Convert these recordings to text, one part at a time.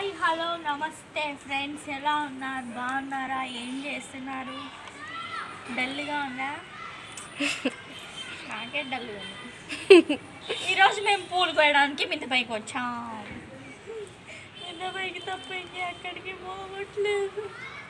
Hi hello నమస్తే friends ఎలా ఉన్నారు బాగున్నారా ఏం చేస్తున్నారు డల్గా ఉందా నాకే డల్గా ఉంది ఈరోజు మేము పూలు కోయడానికి మిద్ద పైకి వచ్చాం మిద్ద పైకి తప్ప ఇంకా ఎక్కడికి పోవట్లేదు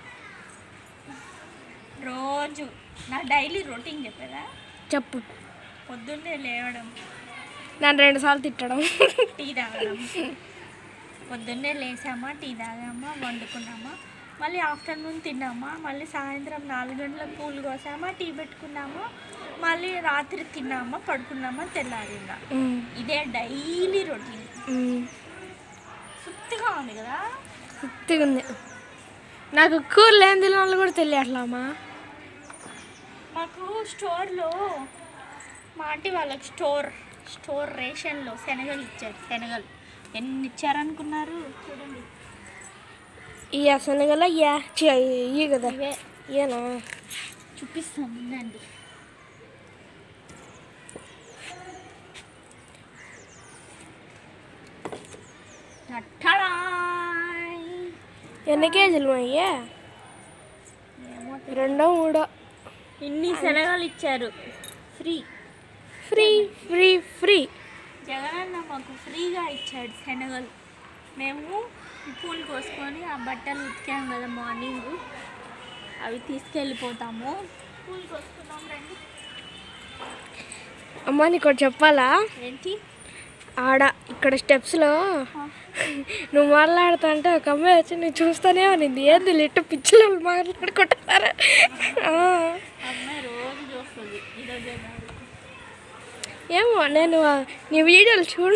రోజు నా డైలీ రొటీన్ చెప్పేదా చెప్పు పొద్దున్నే లేవడం నన్ను రెండు సార్లు తిట్టడం టీ తాగడం పొద్దున్నే లేసామా టీ తాగామా వండుకున్నామా మళ్ళీ ఆఫ్టర్నూన్ తిన్నామా మళ్ళీ సాయంత్రం నాలుగు గంటలకు పూలు కోసామా టీ పెట్టుకున్నామా మళ్ళీ రాత్రి తిన్నామా పడుకున్నామా తెల్లారిందా ఉమ్, ఇదే డైలీ రొటీన్ ఉమ్, సుత్తిగా ఉంది కదా ఉత్తిగా ఉంది నాకు కూర లేని తిన వాళ్ళు కూడా తెలియట్లేమ్మా మాకు స్టోర్లో మా ఆంటీ వాళ్ళకి స్టోర్ స్టోర్ రేషన్లో శనగలు ఇచ్చారు శనగలు ఎన్ని ఇచ్చారనుకున్నారు చూడండి ఈ శనగల ఇయ్యా చి, ఇయ్యి కదా ఇవే ఇయ్యనా చూపిస్తాను ఉందండి టట్టడాయ్. ఎన్ని కేజీలు మా అయ్యా ఏమో రెండో మూడో ఇన్ని శనగలు ఇచ్చారు free free free free Jagananna మాకు ఫ్రీగా ఇచ్చాడు శనగలు మేము పూలు కోసుకొని ఆ బట్టలు ఉతికాం కదా మార్నింగ్ అవి తీసుకెళ్ళిపోతాము పూలు కోసుకుందాం రండి అమ్మ నీకు ఒకటి చెప్పాలా ఏంటి ఆడ ఇక్కడ స్టెప్స్లో ఆ, నువ్వు మాట్లాడుతా అంటే ఒక అమ్మాయి వచ్చి నేను చూస్తానే అనింది ఏంది లిట్టు పిచ్చిలో మాట్లాడుకుంటున్నారు ఆ. అమ్మాయి రోజు చూస్తుంది ఈరోజే కాదు ఏమో నేను ఆ నీ వీడియోలు చూడు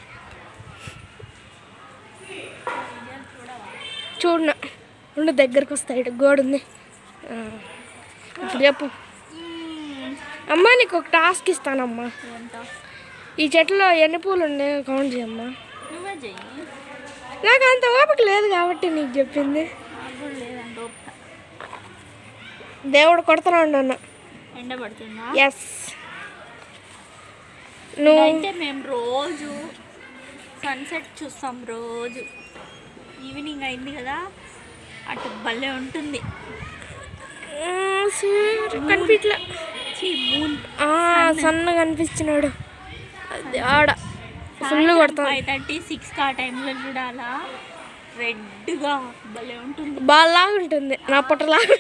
చూడను ఉండు దగ్గరకు వస్తాయి గోడ ఉంది ఆ. ఇప్పుడు చెప్పు అమ్మా నీకు ఒక టాస్క్ ఇస్తానమ్మా ఏంటో ఈ చెట్టులో ఎన్ని పూలు ఉన్నాయి కౌంట్ చేయమ్మా నువ్వే చెయ్యి నాకు అంత ఓపిక లేదు కాబట్టి నీకు చెప్పింది నాకు కూడా లేదండి ఓపిక దేవుడు కొడుతున్నా అన్న ఎండ పడుతుందా ఎస్ నువ్వు అయితే మేము రోజు సన్సెట్ చూస్తాం రోజు ఈవినింగ్ అయింది కదా అటు భలే ఉంటుంది కనిపించలే ఛీ, మూన్ సన్నగా కనిపిస్తున్నాడు అది ఆడ ఫుల్ కొడతాం ఫైవ్ థర్టీ సిక్స్ ఆ టైంలో చూడాలా రెడ్గా భలే ఉంటుంది బాగా ఉంటుంది నా పొట్టలాగా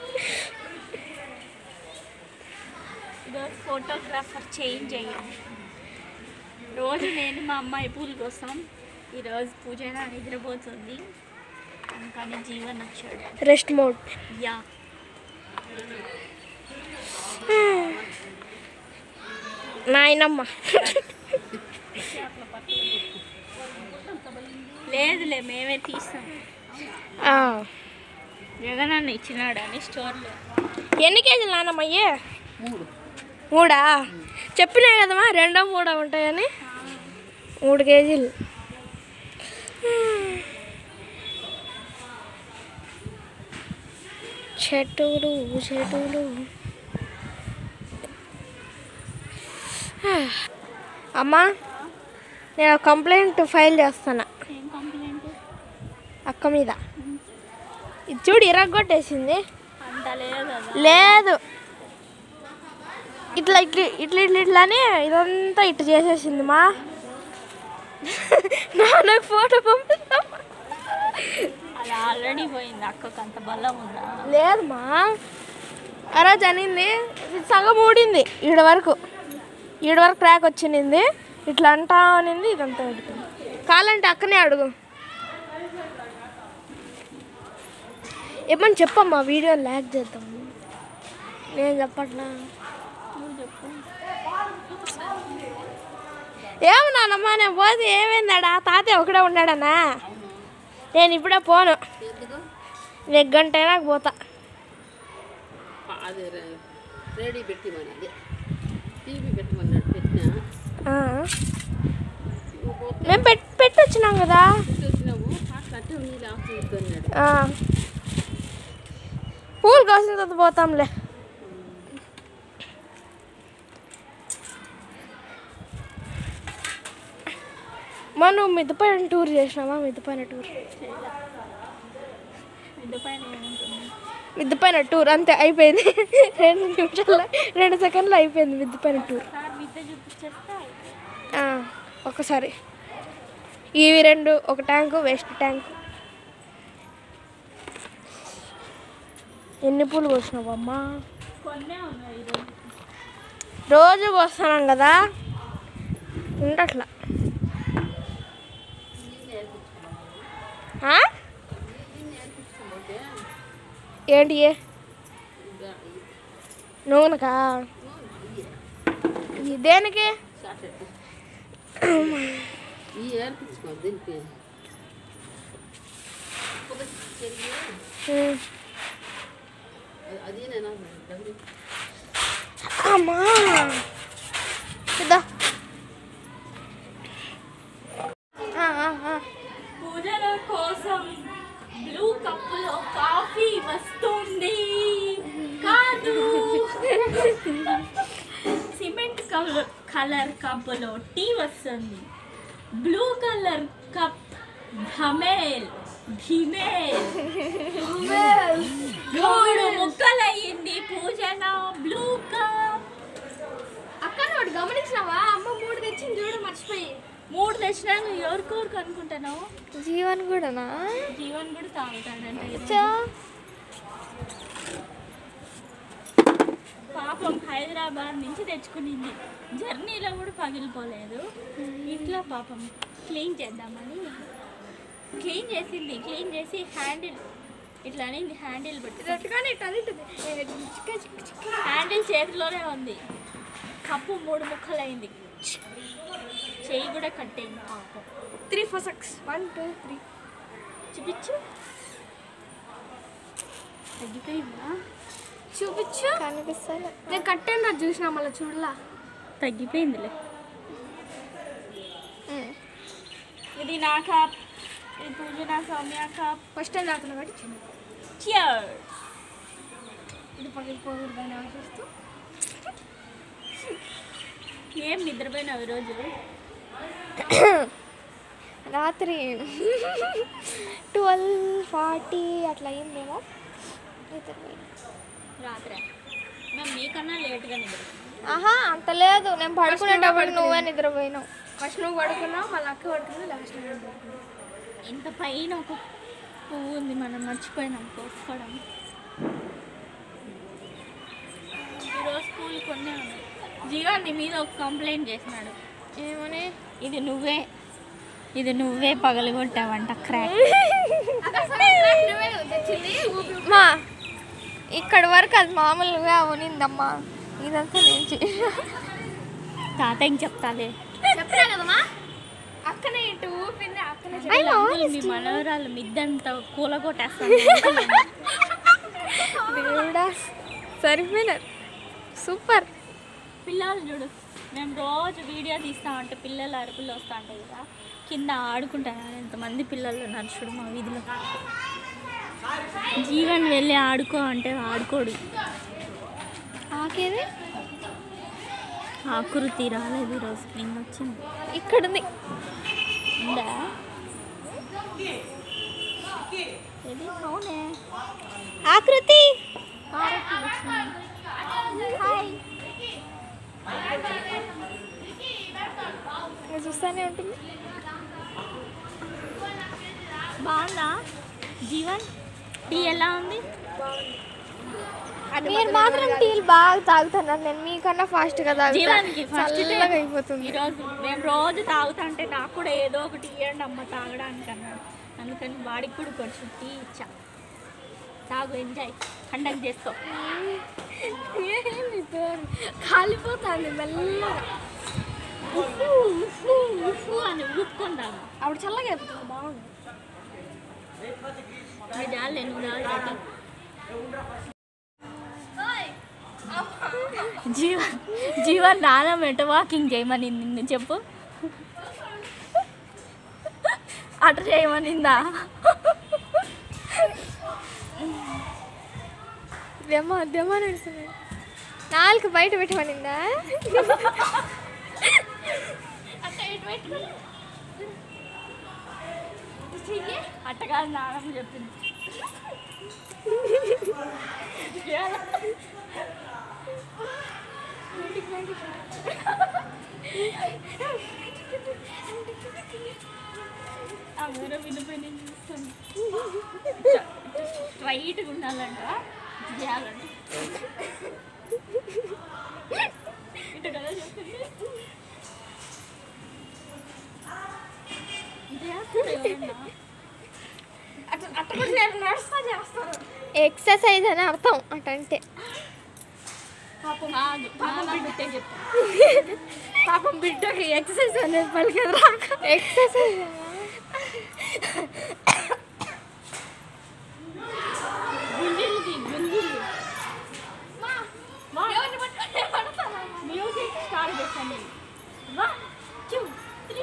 ఈరోజు ఫోటోగ్రాఫర్ చేంజ్ అయ్యాం రోజు నేను మా అమ్మాయి పూలు కోసం ఈరోజు పూజ నిద్రపోతుంది అందుకని జీవన్ వచ్చాడు రెస్ట్ మోడ్ యా నాయనమ్మ లేదులే మేమే తీస్తాం ఆ. జగన్ అన్న ఇచ్చినాడు అని స్టోర్లో ఎన్ని కేజీలు నానమ్మ అయ్యే మూడా చెప్పినా కదమ్మా రెండో మూడో ఉంటాయని మూడు కేజీలు చెట్టులు చెట్టులు అమ్మా నేను కంప్లైంట్ ఫైల్ చేస్తాను ఏం కంప్లైంట్ అక్క మీద ఇది చూడు ఇరగొట్టేసింది అంత లేదు కదా లేదు ఇట్లా ఇట్లా ఇట్లా ఇట్లా ఇట్లానే ఇదంతా ఇట్లా చేసేసింది మా నాన్న ఫోటో పంపిస్తాం అది ఆల్రెడీ పోయింది అక్కకు అంత బలం ఉందా లేదు మా ఆ రోజు అనింది ఇది సగం ఊడింది ఈడ వరకు ఈడ వరకు క్రాక్ వచ్చింది ఇట్లా అంటా అనింది ఇదంతా ఉడికింది కావాలంటే అక్కనే అడుగు ఏమని చెప్పమ్మా వీడియో ల్యాక్ చేద్దాం నేను చెప్పట్లా నువ్వు చెప్పు ఏమన్నానమ్మా నేను పోతే ఏమైందాడా తాతయ్య ఒకడే ఉన్నాడనా నేను ఇప్పుడే పోను నేను గంట అయినా పోతా అది రే- రెడీ పెట్టిమని అదే టీవీ పెట్టమన్నాడు పెట్టినా ఆ. మేము పెట్ పెట్టొచ్చినాం కదా చూసినాము అట్లా అంటే నీళ్ళు ఆఫ్ చేస్తున్నాడు ఆ. పూలు కోసిన తర్వాత పోతాంలే మనం మిద్దపైన టూర్ చేసినావా మిద్దపైన టూర్ మిద్ద పైన ఏముంటుంది మిద్దపైన టూర్ అంతే అయిపోయింది రెండు నిమిషాల్లో రెండు సెకండ్లు అయిపోయింది మిద్దపైన టూర్ సార్ మిద్ద చూపించేస్తే ఆ, ఒకసారి ఇవి రెండు ఒక ట్యాంకు వేస్ట్ ట్యాంక్ ఎన్ని పూలు కోసినావు అమ్మా కొన్నే ఉన్నాయి ఈరోజు రోజు కోస్తున్నాం కదా ఉండట్లా ఆ? ఏంటి ఏ? నూనెకా ఇది దేనికి ఈ ఏర్పించుకో దీనికి ఒక చెయ్యి ఉమ్. అది- అది నేను డబ్బులు అమ్మా ఇద్దా ఆ, ఆ, ఆ. పూజల కోసం బ్లూ కప్పులో కాఫీ వస్తుంది కాదు సిమెంట్ కలర్ కలర్ కప్పులో టీ వస్తుంది బ్లూ కలర్ కప్ ఢమేల్ ఢిమేల్ మూడు ముక్కలయ్యింది పూజన బ్లూ కప్ అక్క నువ్వు గమనించినావా అమ్మ మూడు తెచ్చింది చూడు మర్చిపోయి మూడు తెచ్చినాను ఎవరికొరకు అనుకుంటున్నావు జీవన్ కూడానా జీవన్ కూడా తాగుతాడంట ఈరోజు. చా పాపం హైదరాబాద్ నుంచి తెచ్చుకునింది జర్నీలో కూడా పగిలిపోలేదు ఇంట్లో పాపం క్లీన్ చేద్దామని క్లీన్ చేసింది క్లీన్ చేసి హ్యాండిల్ ఇట్లా అనేది హ్యాండిల్ పెట్టి కానీ హ్యాండిల్ చేతిలోనే ఉంది కప్పు మూడు ముక్కలైంది చెయ్యి కూడా కట్టేయింది పాపం three four six one two three చూపించు తగ్గిపోయిందా చూపించు కనిపిస్తాను నేను కట్టాను నాకు చూసినా మళ్ళీ చూడలా తగ్గిపోయిందిలే ఇది నా కప్ ఇది Pooja Soumya cup first time రాకుండా కాబట్టి చిన్న చియర్ ఇది పగిలిపోకూడదని ఆశిస్తూ ఏం నిద్రపోయినావు ఈరోజు రాత్రి ట్వెల్వ్ ఫార్టీ అట్లా అయిందేమో నిద్రపోయినా. రాత్రి మేము మీకన్నా లేట్గా నిద్ర ఆహా అంత లేదు నేను పడుకునేటప్పుడు నువ్వే నిద్రపోయినావు ఫస్ట్ నువ్వు పడుకున్నావు మళ్ళీ అక్క పడుకుంది లాస్ట్ నేను పడుకున్నావు ఇంత పైన ఒక పువ్వు ఉంది మనం మర్చిపోయినాం కోసుకోవడం ఈరోజు స్కూల్ కొన్నే ఉన్నాయి జీవా నీ మీద ఒక కంప్లైంట్ చేసినాడు ఏమని ఇది నువ్వే ఇది నువ్వే పగలగొట్టావంట క్రాక్ మా ఇక్కడి వరకు అది మామూలుగా ఉనిందమ్మా ఇదంతా నేను చేసిన తాతయ్యకి చెప్తాలే చెప్పినా కదమ్మా అక్కనే ఇటు ఊపింది అక్కనే అంకుల్, మీ మనవరాలు మిద్దంతా కూలగొట్టేస్తాను దేవుడా సరిపోయినారు సూపర్ పిల్లలు చూడు మేము రోజు వీడియో తీస్తామంటే పిల్లలు అరుపులు వస్తూ ఉంటాయి కదా కింద ఆడుకుంటారు ఎంతమంది పిల్లలు ఉన్నారు చూడు మా వీధిలో జీవన్ వెళ్ళి ఆడుకో అంటే ఆడుకోడు ఆకేది ఆకృతి రాలేదు ఈరోజు నిన్న వచ్చింది ఇక్కడ ఉంది ఉందా ఏది అవునే ఆకృతి కారెక్ట్ వచ్చింది హాయ్ అది చూస్తానే ఉంటుంది బాగుందా జీవన్ టీ ఎలా ఉంది మీరు మాత్రం టీలు బాగా తాగుతున్నారు నేను మీకన్నా ఫాస్ట్ గా జీవానికి ఫస్ట్ చల్లగా అయిపోతుంది ఈరోజు మేము రోజు తాగుతుంటే నాకు కూడా ఏదో ఒకటి ఇవ్వండి అమ్మ తాగడానికి అన్నాడు అందుకని వాడికి కూడా కొంచెం టీ ఇచ్చా తాగు ఎంజాయ్ కండక్ట్ చేసుకో ఏంది పేరు? కాలిపోతుంది మెల్లగా ఉఫ్ఫు, ఉఫ్ఫు, ఉఫ్ఫు అని ఊపుకుందాము అప్పుడు చల్లగా అయిపోతుంది బాగుంది అది చాలే నువ్వు తాగు జీవ జీవన్ నాన్న మెట వాకింగ్ చేయమని నిన్ను చెప్పు అటు చేయమనిందా దెమ్మ దెమ్మ నడుస్తుంది నాలుగు బయట పెట్టమనిందా చెయ్యి అట్టగా నానమ్మ చెప్పింది చేయాలా? అందరూ వినిపోయి చూస్తాను స్ట్రైట్గా ఉండాలంట చేయాలంట ఇటు కదా చెప్పింది ఇది చేస్తారు ఎవరన్నా? అట్లా అట్ట కూడా నేను నడుస్తా చేస్తాను ఎక్సర్సైజ్ అని అర్థం అటంటే పాపం కాదు పాపం బిడ్డే చెప్తాను పాపం బిడ్డకి ఎక్సర్సైజ్ అనేది పలికేది రాక ఎక్సర్సైజ్ గుండెలకి గుండెలు మ్యూజిక్ స్టార్ట్ చేస్తాను నేను వన్ టూ త్రీ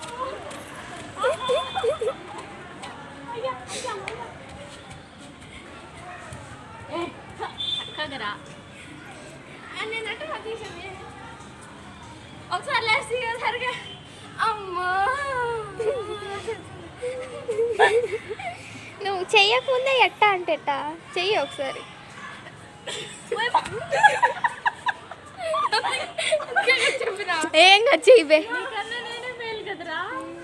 చక్కగా రా ఒకసారి లేసి సరిగా అమ్మా నువ్వు చెయ్యకముందే ఎట్ట అంటే ఎట్ట చెయ్యి ఒకసారి ఏం కాదు చెయ్యి బే నీకన్నా నేనే మేలు కదరా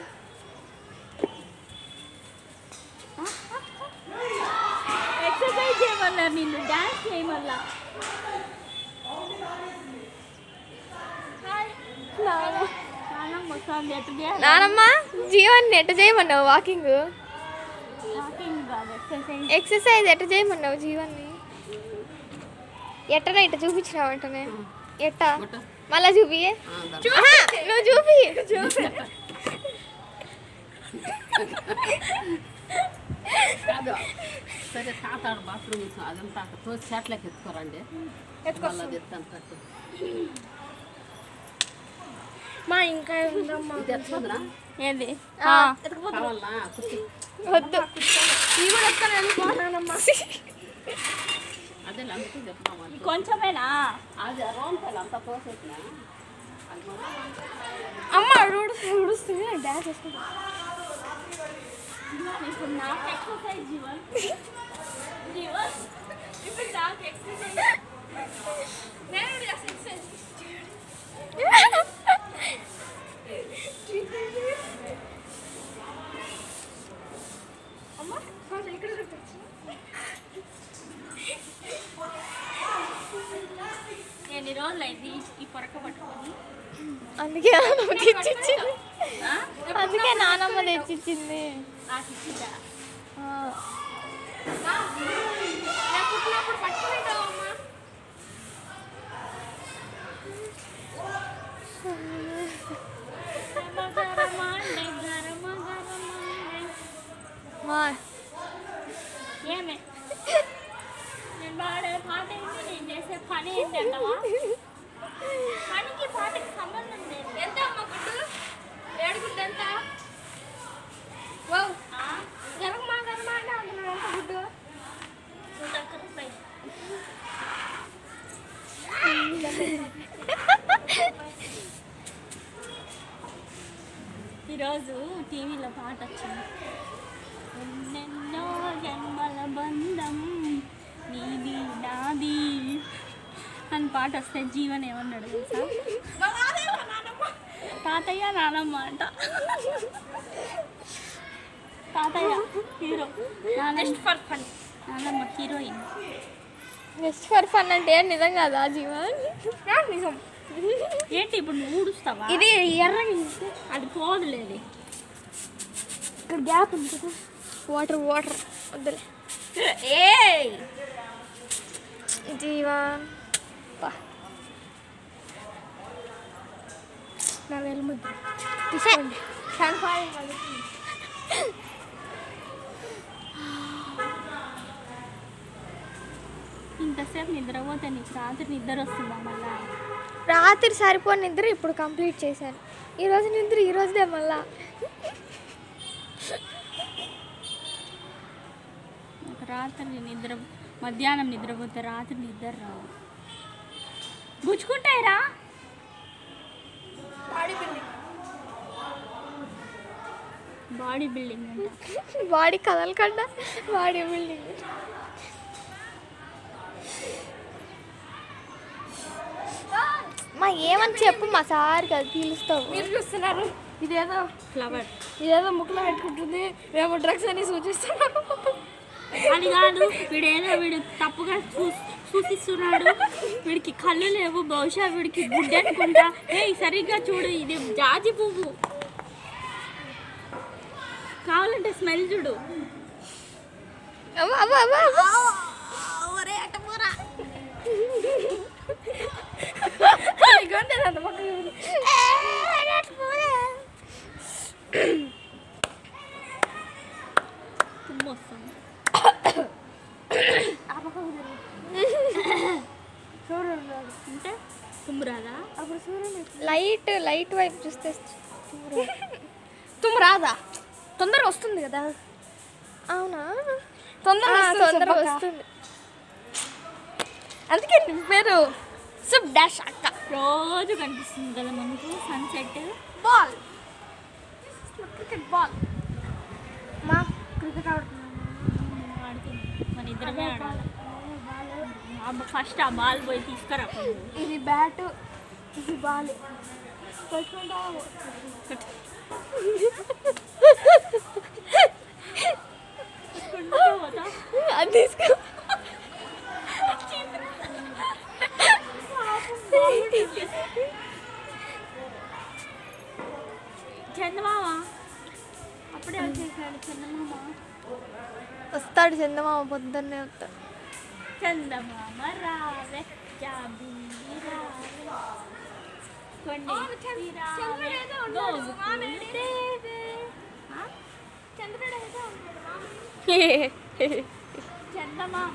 ఎక్సర్సైజ్ చేయమన్నారు నిన్ను డాన్స్ చేయమల్లా నానమ్మ వస్తుంది ఎట్టు చేయాలి నానమ్మ జీవాన్ని ఎట్ట చేయమన్నావు వాకింగ్ వాకింగ్ కాదు ఎక్సర్సైజ్ ఎక్సర్సైజ్ ఎట్ట చేయమన్నావు జీవాన్ని ఎట్టనా ఇట్ట చూపించినావు అంటనే ఎట్ట కొట్టు. మళ్ళా చూపియే ఆ, దా. ఆహా, నువ్వు చూపి చూపి కాదు సరే తాత బాత్రూమ్ అదంతా అక్కడ తోసి చెట్లకి ఎత్తుకోరండి మళ్ళీ అది ఎత్తాను తట్టు మా ఇంకా ఉందమ్మా ఇది ఎత్తుకుందిరా ఏది కావాలా కుర్చీ వద్దు ఇవి కూడా ఎత్తాను వెళ్ళిపోతానమ్మా అదే అందుకే చెప్తామని కొంచెమేనా అది రోంపల్లి అంతా తోసేసిన అది మళ్ళా అమ్మ ఉడుస్తుంది ఉడుస్తుంది డాన్స్ చేసుకుంటా జీవన్ ఇప్పుడు నాకు ఎక్సర్సైజ్ జీవన్ జీవన్ ఇప్పుడు నాకు ఎక్సర్సైజ్ నేను కూడా చేస్తా ఎక్సర్సైజ్ అమ్మ కొంచెం ఇక్కడ చూపించు నేను ఈ రోజులు అయింది ఈ పొరక పట్టుకొని అందుకే నానమ్మ తెచ్చిచ్చింది ఆ? అందుకే నానమ్మ తెచ్చిచ్చింది నాకు ఇచ్చిందా ఆ. నాకు పుట్టినప్పుడు పట్టుకుంటావమ్మా మా ఏమే నేను పాడే పాట ఏంటి నేను చేసే పని ఏంటి అంటావా పనికి పాటకి సంబంధం లేదు ఎంత అమ్మ గుడ్డు ఏడుగుడ్డు ఎంత గరమా గరమా అంటే అంటున్నాడు ఎంత గుడ్డు నూట ఒక్క రూపాయి ఈరోజు టీవీలో పాట వచ్చింది ఎన్నెన్నో జన్మల బంధం నీది నాది అని పాట వస్తే జీవన్ ఏమన్నాడు తెలుసా తాతయ్య నానమ్మ అంట తాతయ్య హీరో నెక్స్ట్ ఫర్ ఫన్ నానమ్మ హీరోయిన్ జస్ట్ ఫర్ ఫన్ అంటే నిజం కాదా జీవన్ నిజం ఏంటి ఇప్పుడు నువ్వు ఊడుస్తావా ఇది ఎర్రగా అది పోదులేదు ఇక్కడ గ్యాప్ ఉంది కదా వాటర్ వాటర్ వద్దులే ఏ జీవన్ పా. నా వేలు ముద్ద తీసుకోండి ఇంతసేపు నిద్రపోతే నీకు రాత్రి నిద్ర వస్తుందా మళ్ళా రాత్రి సరిపోని నిద్ర ఇప్పుడు కంప్లీట్ చేశాను ఈ రోజు నిద్ర ఈ రోజుదే మళ్ళా నాకు రాత్రి నిద్ర మధ్యాహ్నం నిద్రపోతే రాత్రి నిద్ర రావు గుచ్చుకుంటాయిరా బాడీ బిల్డింగ్ అంట బాడీ కదలకుండా బాడీ బిల్డింగ్ మా ఏమని చెప్పు మా సార్ కదా పిలుస్తావు మీరు చూస్తున్నారు ఇదేదో ఫ్లవర్ ఇదేదో ముక్కులో పెట్టుకుంటుంది మేము డ్రగ్స్ అని సూచిస్తున్నాము అది కాదు వీడు ఏదో వీడు తప్పుగా చూ సూచిస్తున్నాడు వీడికి కళ్ళు లేవు బహుశా వీడికి గుడ్డ అనుకుంటా ఏ సరిగ్గా చూడు ఇది జాజి పువ్వు కావాలంటే స్మెల్ చూడు అవ్వ, అవ్వ, అవ్వ, అవ్వ. ఇదిగోండి అది అంత పక్కన ఉంది. తుమ్ము వస్తుంది అంటే తుమ్ము రాదా లైట్ లైట్ వైపు చూస్తే తుమ్ము రాదా తొందరగా వస్తుంది కదా అవునా తొందరగా ఆ, వస్తుంది తొందరగా చెప్పక్క. వస్తుంది అందుకే నీ పేరు సుబ్ డాష్ అక్క రోజు కనిపిస్తుంది కదా మనకు సన్సెట్ బాల్ క్రికెట్ బాల్ మా క్రికెట్ ఆడుతున్నాం ఆడుతుంది మన ఇద్దరమే ఆడాలి ఫస్ట్ ఆ బాల్ పోయి తీసుకురా ఇది బ్యాట్ ఇది బాల్ పట్టుకుంటా పోతా అది తీసుకో చందమామ అప్పుడే వచ్చేసాడు చందమామ వస్తాడు చందమామ పొద్దున్నే వస్తాడు చందమామ రావే జాబిల్లి రావే కొండెక్కి రావే గోగులు దేవే. ఆ? చందమామ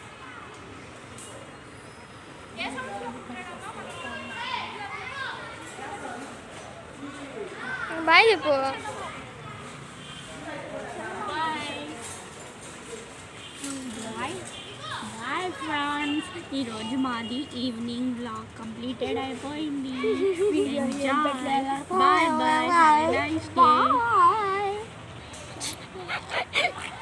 బాయ్ చెప్పు బాయ్ బాయ్ ఫ్రెండ్స్ ఈరోజు మాది ఈవినింగ్ బ్లాగ్ కంప్లీటెడ్ అయిపోయింది బాయ్ బాయ్ నైస్ డే